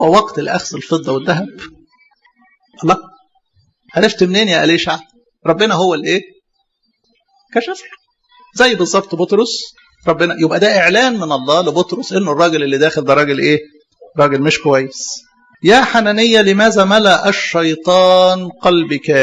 ووقت الأخذ الفضة والذهب الله عرفت منين يا أليشع ربنا هو اللي ايه كشف زي بالظبط بطرس ربنا يبقى ده اعلان من الله لبطرس انه الراجل اللي داخل ده راجل ايه راجل مش كويس يا حنانية لماذا ملأ الشيطان قلبك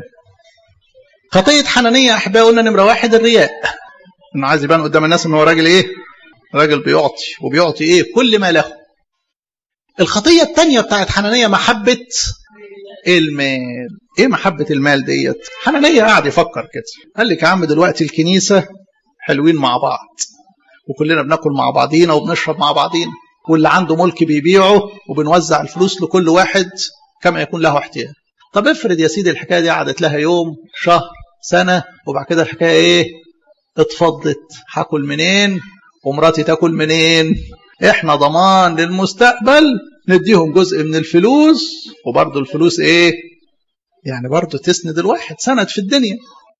خطية حنانية أحبائي قلنا نمرة واحد الرياء إنه عايز يبان قدام الناس إن هو راجل إيه؟ راجل بيعطي وبيعطي إيه؟ كل ما له. الخطية الثانية بتاعت حنانية محبة المال. إيه محبة المال ديت؟ حنانية قاعد يفكر كده. قال لك يا عم دلوقتي الكنيسة حلوين مع بعض. وكلنا بناكل مع بعضينا وبنشرب مع بعضينا. واللي عنده ملك بيبيعه وبنوزع الفلوس لكل واحد كما يكون له احتياج. طب افرض يا سيدي الحكايه دي قعدت لها يوم شهر سنه وبعد كده الحكايه ايه اتفضت هاكل منين ومراتي تاكل منين احنا ضمان للمستقبل نديهم جزء من الفلوس وبرضه الفلوس ايه يعني برضه تسند الواحد سند في الدنيا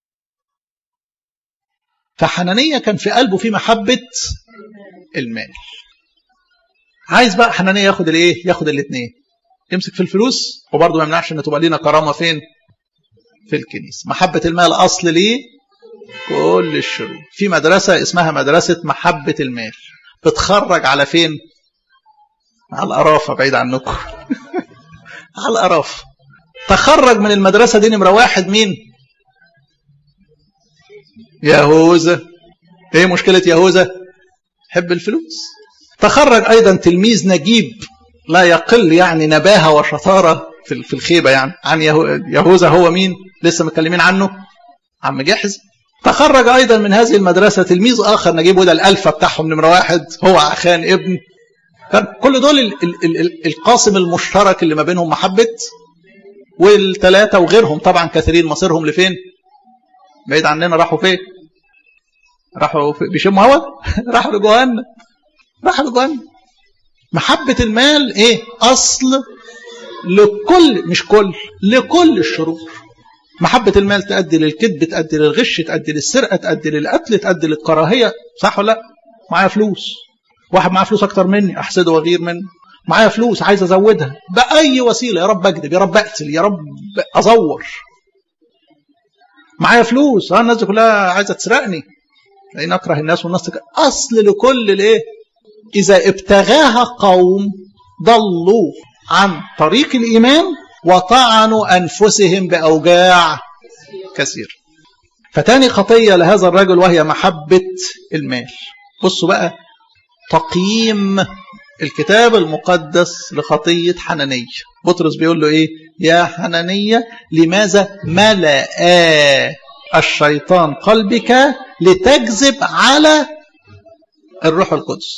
فحنانية كان في قلبه في محبة المال عايز بقى حنانية ياخد الايه ياخد الاثنين يمسك في الفلوس وبرضه ما يمنعش ان تبقى لينا كرامه فين؟ في الكنيسه. محبه المال اصل ليه كل الشرور. في مدرسه اسمها مدرسه محبه المال. بتخرج على فين؟ على القرافه بعيد عنكم. على القرافه. تخرج من المدرسه دي نمره واحد مين؟ يهوذا. ايه مشكله يهوذا؟ حب الفلوس. تخرج ايضا تلميذ نجيب لا يقل يعني نباهة وشطارة في في الخيبة يعني عن يهوذا هو مين لسه متكلمين عنه عم جحز تخرج أيضا من هذه المدرسة تلميذ آخر نجيب وده الألفة بتاعهم نمرة واحد هو عخان ابن كل دول ال ال ال القاسم المشترك اللي ما بينهم محبة والثلاثة وغيرهم طبعا كثيرين مصيرهم لفين بعيد عننا راحوا فين راحوا بيشموا هوا راحوا لجهنم راحوا لجهنم محبة المال ايه اصل لكل مش كل لكل الشرور محبة المال تؤدي للكذب تؤدي للغش تؤدي للسرقة تؤدي للقتل تؤدي للكراهية صح ولا لا معايا فلوس واحد معاه فلوس اكتر مني احسده واغير منه معايا فلوس عايز ازودها باي وسيله يا رب اكذب يا رب اقتل يا رب ازور معايا فلوس اه الناس دي كلها عايزه تسرقني لان اكره الناس والناس تك... اصل لكل الايه إذا ابتغاها قوم ضلوا عن طريق الإيمان وطعنوا أنفسهم بأوجاع كثير فتاني خطية لهذا الرجل وهي محبة المال بصوا بقى تقييم الكتاب المقدس لخطية حنانية بطرس بيقول له إيه يا حنانية لماذا ملأ الشيطان قلبك لتكذب على الروح القدس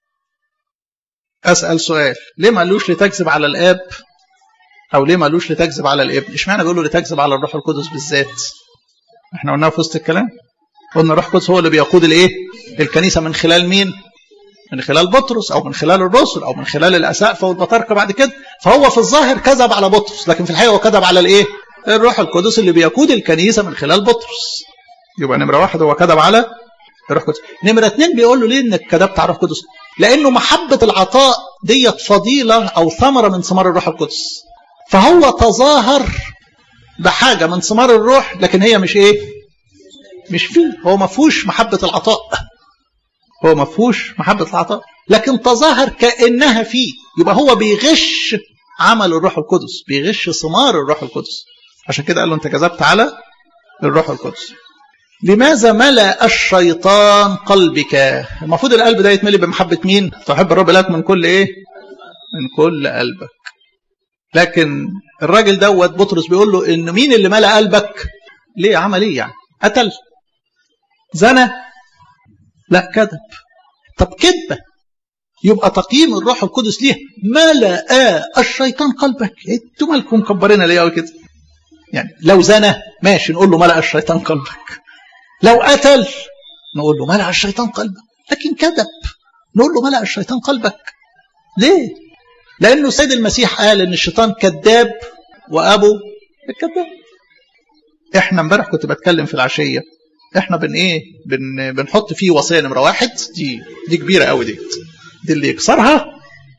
اسال سؤال ليه ما قالوش لتكذب على الاب او ليه ما قالوش لتكذب على الابن اشمعنى بيقولوا لتكذب على الروح القدس بالذات احنا قلناها في وسط الكلام قلنا الروح القدس هو اللي بيقود الايه الكنيسه من خلال مين من خلال بطرس او من خلال الرسل او من خلال الاسقفه والبطاركه بعد كده فهو في الظاهر كذب على بطرس لكن في الحقيقه هو كذب على الايه الروح القدس اللي بيقود الكنيسه من خلال بطرس يبقى نمره واحد هو كذب على الروح القدس نمره اثنين بيقول له ليه انك كذبت على الروح القدس لانه محبه العطاء ديت فضيله او ثمره من ثمار الروح القدس فهو تظاهر بحاجه من ثمار الروح لكن هي مش ايه مش فيه هو ما فيهوش محبه العطاء هو ما فيهوش محبه العطاء لكن تظاهر كانها فيه يبقى هو بيغش عمل الروح القدس بيغش ثمار الروح القدس عشان كده قال له انت كذبت على الروح القدس لماذا ملأ الشيطان قلبك المفروض القلب ده يتملي بمحبة مين تحب الرب لك من كل ايه من كل قلبك لكن الراجل دوت بطرس بيقول له ان مين اللي ملأ قلبك ليه عمل ايه يعني قتل زنى لا كذب طب كذبة يبقى تقييم الروح القدس ليه ملأ الشيطان قلبك انتوا مالكم مكبرين ليه قوي كده يعني لو زنى ماشي نقول له ملأ الشيطان قلبك لو قتل نقول له ملأ الشيطان قلبك لكن كذب نقول له ملأ الشيطان قلبك ليه لأنه سيد المسيح قال إن الشيطان كذاب وأبو الكذاب إحنا امبارح كنت بتكلم في العشية إحنا بن إيه بن بنحط فيه وصية نمرة واحد دي دي كبيرة قوي دي دي اللي يكسرها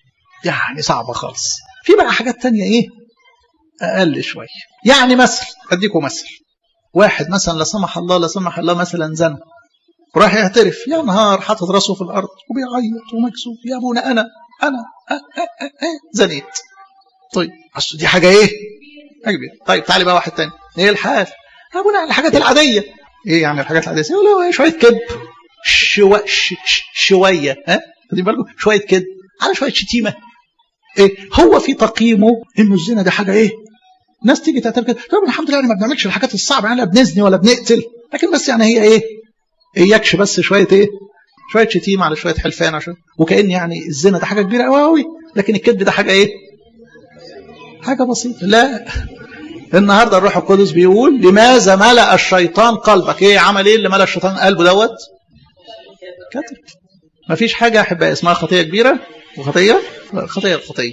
يعني صعبة خالص في بقى حاجات تانية ايه اقل شوية يعني مثل اديكم مثل واحد مثلا لا سمح الله لا سمح الله مثلا زنى وراح يعترف يا نهار حاطط راسه في الارض وبيعيط ومكسوف يا ابونا انا انا أه أه أه زنيت طيب اصل دي حاجه ايه؟ حاجه كبيره طيب تعالي بقى واحد تاني ايه الحال؟ يا ابونا الحاجات العاديه ايه يعني الحاجات العاديه؟ يقول له شويه كذب شو... ش... ش... شويه ها؟ خدين بالكم شويه كذب على شويه شتيمه ايه هو في تقييمه انه الزنا ده حاجه ايه؟ ناس تيجي تعترف كده طب الحمد لله يعني ما بنعملش الحاجات الصعبه يعني لا بنزني ولا بنقتل لكن بس يعني هي ايه؟ اياكش بس شويه ايه؟ شويه شتيمه على شويه حلفان عشان وكان يعني الزنا ده حاجه كبيره قوي قوي لكن الكذب ده حاجه ايه؟ حاجه بسيطه لا النهارده الروح القدس بيقول لماذا ملأ الشيطان قلبك؟ ايه عمل ايه اللي ملأ الشيطان قلبه دوت؟ كتب مفيش حاجه احبائي اسمها خطيه كبيره وخطيه خطيه الخطيه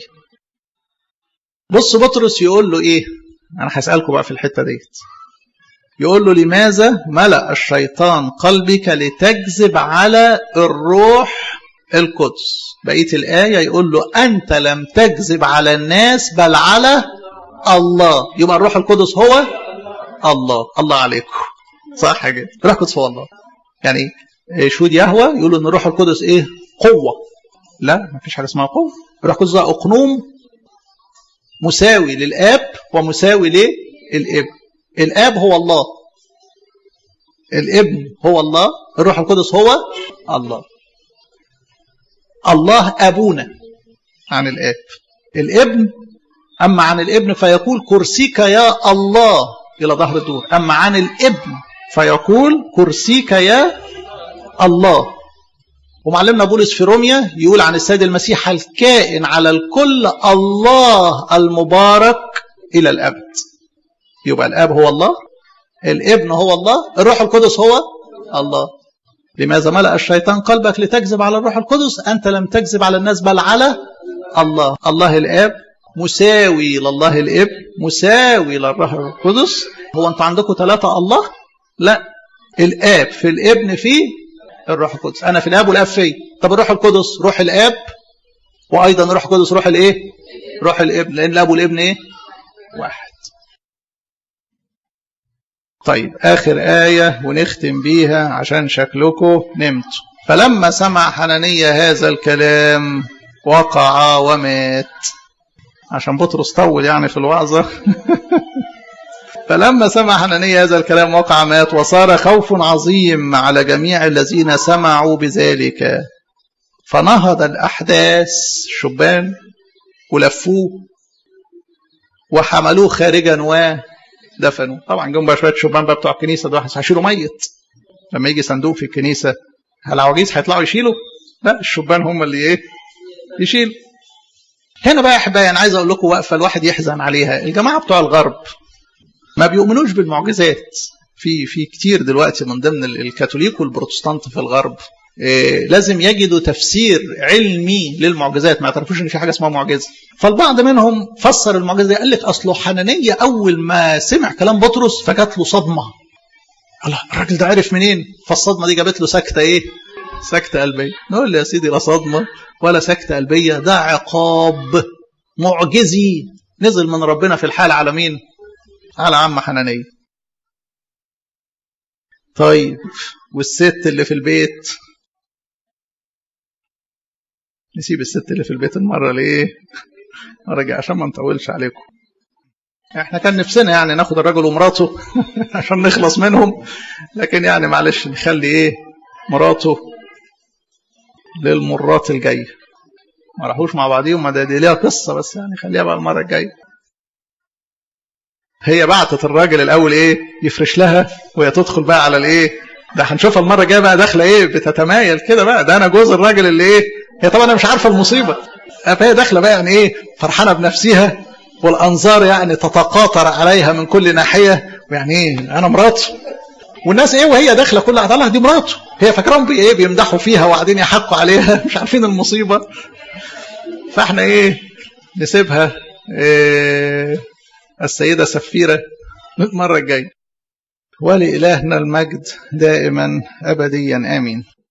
بص بطرس يقول له ايه؟ انا هسالكم بقى في الحته ديت يقول له لماذا ملأ الشيطان قلبك لتكذب على الروح القدس بقية الآية يقول له أنت لم تكذب على الناس بل على الله يبقى الروح القدس هو الله الله عليكم صح كده الروح القدس هو الله يعني شهود يهوى يقولوا ان الروح القدس ايه قوة لا ما فيش حاجة اسمها قوة الروح القدس ده أقنوم مساوي للآب ومساوي للابن الآب هو الله الابن هو الله الروح القدس هو الله الله أبونا عن الآب الابن أما عن الابن فيقول كرسيك يا الله إلى ظهر الدور أما عن الابن فيقول كرسيك يا الله ومعلمنا بولس في روميا يقول عن السيد المسيح الكائن على الكل الله المبارك إلى الأبد يبقى الاب هو الله الابن هو الله الروح القدس هو الله لماذا ملأ الشيطان قلبك لتكذب على الروح القدس أنت لم تكذب على الناس بل على الله الله الآب مساوي لله الابن مساوي للروح القدس هو أنتوا عندكم ثلاثة الله لا الآب في الابن في الروح القدس أنا في الآب والآب في طب الروح القدس روح الآب وأيضا الروح القدس روح الإيه روح الابن لأن الآب والابن إيه واحد طيب آخر آية ونختم بيها عشان شكلكم نمتوا فلما سمع حنانية هذا الكلام وقع ومات عشان بطرس طول يعني في الوعظة فلما سمع حنانية هذا الكلام وقع مات وصار خوف عظيم على جميع الذين سمعوا بذلك فنهض الأحداث الشبان ولفوه وحملوه خارجا و دفنوا طبعا جم بقى شويه شبان بقى بتوع الكنيسه دول هيشيلوا ميت لما يجي صندوق في الكنيسه هل العواجيز هيطلعوا يشيلوا؟ لا الشبان هم اللي ايه؟ يشيلوا هنا بقى يا احبائي انا عايز اقول لكم وقفه الواحد يحزن عليها الجماعه بتوع الغرب ما بيؤمنوش بالمعجزات في في كتير دلوقتي من ضمن الكاثوليك والبروتستانت في الغرب إيه لازم يجدوا تفسير علمي للمعجزات ما يعترفوش ان في حاجه اسمها معجزه فالبعض منهم فسر المعجزه دي قال لك اصله حنانيه اول ما سمع كلام بطرس فجات له صدمه الله الراجل ده عرف منين فالصدمه دي جابت له سكته ايه سكته قلبيه نقول له يا سيدي لا صدمه ولا سكته قلبيه ده عقاب معجزي نزل من ربنا في الحال على مين على عم حنانيه طيب والست اللي في البيت نسيب الست اللي في البيت المره ليه ارجع عشان ما نطولش عليكم احنا كان نفسنا يعني ناخد الراجل ومراته عشان نخلص منهم لكن يعني معلش نخلي ايه مراته للمرات الجايه ما راحوش مع بعضيهم ما دي ليها قصه بس يعني خليها بقى المره الجايه هي بعتت الراجل الاول ايه يفرش لها وهي تدخل بقى على الايه ده هنشوفها المره الجايه بقى داخله ايه بتتمايل كده بقى ده انا جوز الراجل اللي ايه هي طبعا انا مش عارفه المصيبه فهي داخله بقى يعني ايه فرحانه بنفسها والانظار يعني تتقاطر عليها من كل ناحيه ويعني ايه انا مراته والناس ايه وهي داخله كل عضلها دي مراته هي فاكراهم بي ايه بيمدحوا فيها وقاعدين يحقوا عليها مش عارفين المصيبه فاحنا ايه نسيبها إيه السيده سفيره المره الجايه ولإلهنا المجد دائما أبديا آمين